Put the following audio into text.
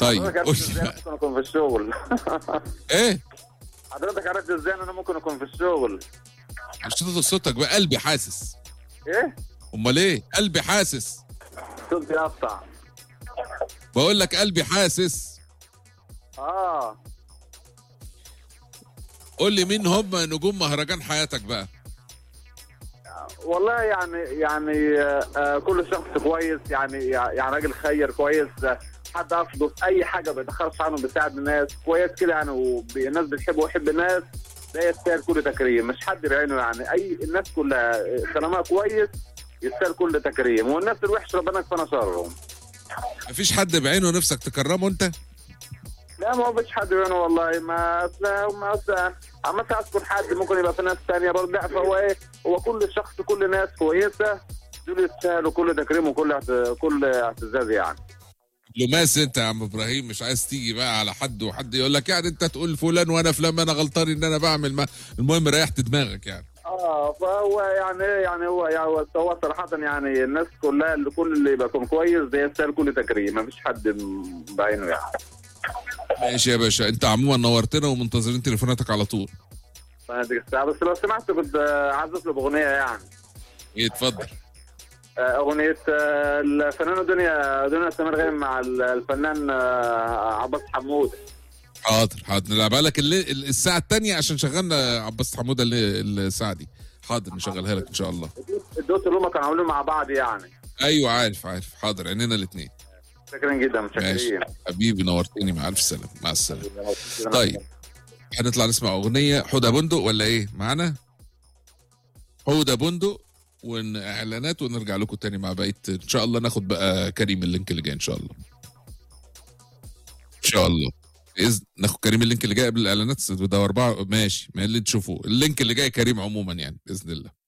طيب حضرتك عرفت قول ازاي لي أنا بقى. ممكن اكون في الشغل ايه حضرتك عرفت ازاي ان انا ممكن اكون في الشغل مش تفضل صوتك بقى قلبي حاسس ايه امال ايه قلبي حاسس صوتي يقطع بقول لك قلبي حاسس اه قول لي مين هم نجوم مهرجان حياتك بقى والله يعني يعني آه آه، كل شخص كويس يعني يعني راجل خير كويس آه، حد قصده في اي حاجه ما بيتاخرش عنه بيساعد الناس كويس كده يعني والناس بتحبه ويحب الناس ده يستاهل كل تكريم مش حد بعينه يعني اي الناس كلها آه، طالما كويس يستاهل كل تكريم والناس الوحش ربنا يكفينا شرهم مفيش حد بعينه نفسك تكرمه انت لا ما هو فيش حد بعينه والله ما اصل ما اصل عم اذكر حد ممكن يبقى في ناس ثانيه برضه لا فهو ايه هو كل شخص كل ناس كويسه دول يستاهلوا كل تكريم وكل اعت- كل اعتزاز يعني لماس انت يا عم ابراهيم مش عايز تيجي بقى على حد وحد يقول لك يعني انت تقول فلان وانا فلان ما انا غلطان ان انا بعمل ما المهم ريحت دماغك يعني اه فهو يعني ايه يعني هو يعني هو- هو صراحه يعني الناس كلها اللي كل اللي بيكون كويس ده يستاهل كل تكريم ما فيش حد م- بعينه يعني ماشي يا باشا انت عموما نورتنا ومنتظرين تليفوناتك على طول فهديك الساعه بس لو سمحت كنت آه، عايز اطلب اغنيه يعني ايه اتفضل آه، أغنية آه، الفنانة دنيا دنيا سمير غانم مع ال- الفنان آه، عباس حمود حاضر حاضر نلعبها لك اللي الساعة الثانية عشان شغلنا عباس حمودة اللي- الساعة دي حاضر نشغلها لك ان شاء الله الدوت اللي هم كانوا عاملين مع بعض يعني ايوه عارف عارف حاضر عينينا الاثنين شاكرين جدا ماشي متشكرين حبيبي نورتني مع الف سلامة مع السلامة طيب هنطلع نسمع اغنية حودة بندق ولا ايه معانا حودة بندق واعلانات ونرجع لكم تاني مع بقية ان شاء الله ناخد بقى كريم اللينك اللي جاي ان شاء الله ان شاء الله بإذن ناخد كريم اللينك اللي جاي قبل الاعلانات ده اربعه ماشي ما اللي تشوفوه اللينك اللي جاي كريم عموما يعني باذن الله